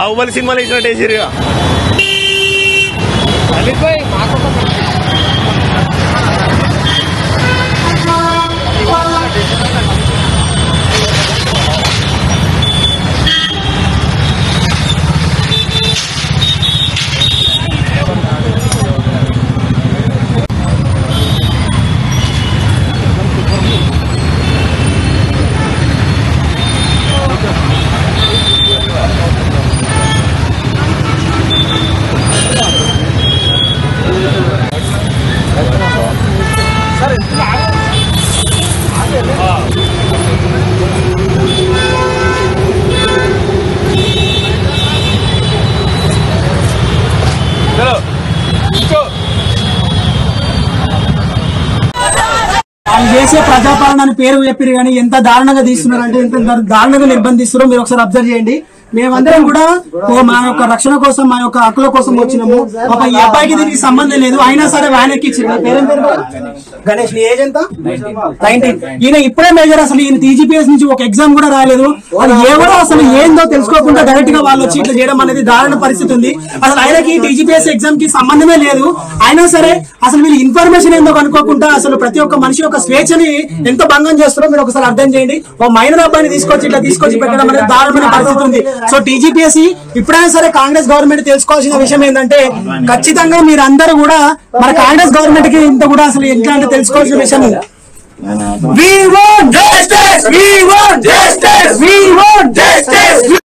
బాహుబలి సినిమాలు వేసినట్టు వేసిరుగా వాళ్ళు చేసే ప్రజాపాలన అని పేరు చెప్పారు కానీ ఎంత దారుణంగా తీస్తున్నారు అంటే ఎంత దారు- దారుణంగా నిర్బంధిస్తున్నారో మీరు ఒకసారి అబ్జర్వ్ చేయండి మేమందరం కూడా ఓ మా యొక్క రక్షణ కోసం మా యొక్క హక్కుల కోసం వచ్చినాము ఒక ఈ అబ్బాయికి దీనికి సంబంధం లేదు అయినా సరే వ్యాన్ ఎక్కించారు పేరేం పేరు గణేష్ నీ ఏజ్ ఎంత నైన్టీన్ ఈయన ఇప్పుడే మేజర్ అసలు ఈయన టీజీపీఎస్ నుంచి ఒక ఎగ్జామ్ కూడా రాలేదు అది ఎవరో అసలు ఏందో తెలుసుకోకుండా డైరెక్ట్ గా వాళ్ళు వచ్చి ఇట్లా చేయడం అనేది దారుణ పరిస్థితి ఉంది అసలు ఆయనకి టీజీపీఎస్ ఎగ్జామ్ కి సంబంధమే లేదు అయినా సరే అసలు వీళ్ళు ఇన్ఫర్మేషన్ ఏందో కనుక్కోకుండా అసలు ప్రతి ఒక్క మనిషి యొక్క స్వేచ్ఛని ఎంత భంగం చేస్తారో మీరు ఒకసారి అర్థం చేయండి ఓ మైనర్ అబ్బాయిని తీసుకొచ్చి ఇట్లా తీసుకొచ్చి పెట్టడం అనేది దారుణమైన పరిస్థితి ఉంది సో టీజీపీఎస్సీ ఇప్పుడైనా సరే కాంగ్రెస్ గవర్నమెంట్ తెలుసుకోవాల్సిన విషయం ఏంటంటే ఖచ్చితంగా మీరందరూ కూడా మన కాంగ్రెస్ గవర్నమెంట్ కి ఇంత కూడా అసలు ఎట్లా అంటే తెలుసుకోవాల్సిన విషయం We want justice! We want justice! We want justice!